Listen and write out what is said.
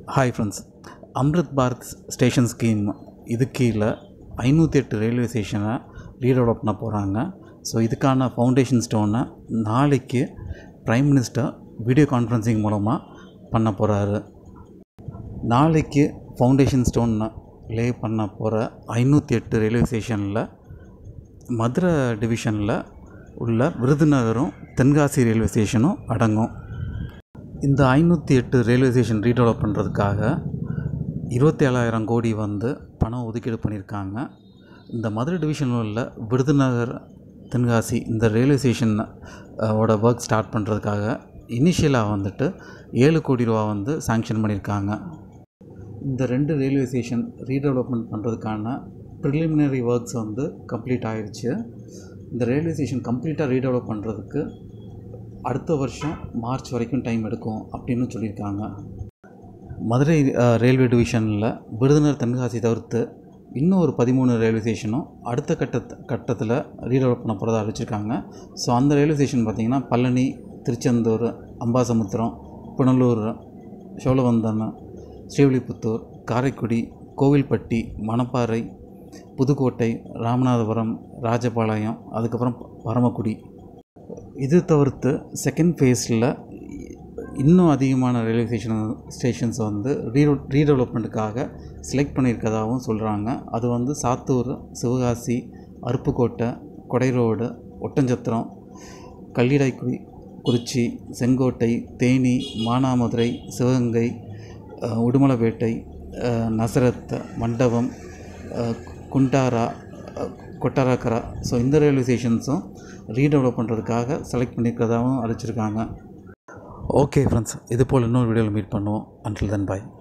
hi friends Amrit Bharat station scheme இது கீழே ஐநூற்றி எட்டு ரயில்வே ஸ்டேஷனை ரீடெவலப் பண்ண போகிறாங்க ஸோ இதுக்கான ஃபவுண்டேஷன் ஸ்டோனை நாளைக்கு ப்ரைம் மினிஸ்டர் வீடியோ கான்ஃபரன்சிங் மூலமாக பண்ண போகிறாரு நாளைக்கு ஃபவுண்டேஷன் ஸ்டோன் லே பண்ண போகிற ஐநூற்றி எட்டு ரயில்வே ஸ்டேஷனில் மதுரை டிவிஷனில் உள்ள விருதுநகரும் தென்காசி ரயில்வே ஸ்டேஷனும் அடங்கும் இந்த ஐநூற்றி எட்டு ரயில்வே ஸ்டேஷன் ரீடெவலப் பண்ணுறதுக்காக இருபத்தி ஏழாயிரம் கோடி வந்து பணம் ஒதுக்கீடு பண்ணியிருக்காங்க இந்த மதுரை டிவிஷனில் உள்ள விருதுநகர் தென்காசி இந்த ரயில்வே ஸ்டேஷன் ஓட ஒர்க் ஸ்டார்ட் பண்ணுறதுக்காக இனிஷியலாக வந்துட்டு ஏழு கோடி ரூபா வந்து சாங்ஷன் பண்ணியிருக்காங்க இந்த ரெண்டு ரயில்வே ஸ்டேஷன் ரீடெவலப்மெண்ட் பண்ணுறதுக்கான ப்ரிலிமினரி ஒர்க்ஸ் வந்து கம்ப்ளீட் ஆயிடுச்சு இந்த ரயில்வே ஸ்டேஷன் கம்ப்ளீட்டாக ரீடெவலப் பண்ணுறதுக்கு அடுத்த வருஷம் மார்ச் வரைக்கும் டைம் எடுக்கும் அப்படின்னு சொல்லியிருக்காங்க மதுரை அஹ், ரயில்வே டிவிஷனில் விருதுநகர் தென்காசி தவிர்த்து இன்னும் ஒரு பதிமூணு ரயில்வே ஸ்டேஷனும் அடுத்த கட்ட கட்டத்தில் ரீடெவலப் பண்ண போகிறதா அறிவிச்சிருக்காங்க ஸோ அந்த ரயில்வே ஸ்டேஷன் பார்த்திங்கன்னா பழனி திருச்செந்தூர் அம்பாசமுத்திரம் புனலூர் சோழவந்தனம் ஸ்ரீவில்லிபுத்தூர் காரைக்குடி கோவில்பட்டி மணப்பாறை புதுக்கோட்டை ராமநாதபுரம் ராஜபாளையம் அதுக்கப்புறம் பரமக்குடி இது தவிர்த்து செகண்ட் ஃபேஸில் இன்னும் அதிகமான ரயில்வே ஸ்டேஷன் ஸ்டேஷன்ஸ் வந்து ரீ ரீடெவலப்மெண்ட்டுக்காக செலக்ட் பண்ணியிருக்கதாகவும் சொல்கிறாங்க அது வந்து சாத்தூர் சிவகாசி அருப்புக்கோட்டை கொடை ரோடு ஒட்டஞ்சத்திரம் கல்லிடைக்குடி குறிச்சி செங்கோட்டை தேனி மானாமதுரை சிவகங்கை அஹ், உடுமலைப்பேட்டை அஹ், நசரத் மண்டபம் அஹ், குண்டாரா அஹ், கொட்டாரக்கரா ஸோ இந்த ரயில்வே ஸ்டேஷன்ஸும் ரீடெவலப் பண்ணுறதுக்காக செலக்ட் பண்ணியிருக்கிறதாகவும் அறிவிச்சிருக்காங்க ஓகே ஃப்ரெண்ட்ஸ் இது போல் இன்னொரு வீடியோவில் மீட் பண்ணுவோம் அன்டில் தென் பாய்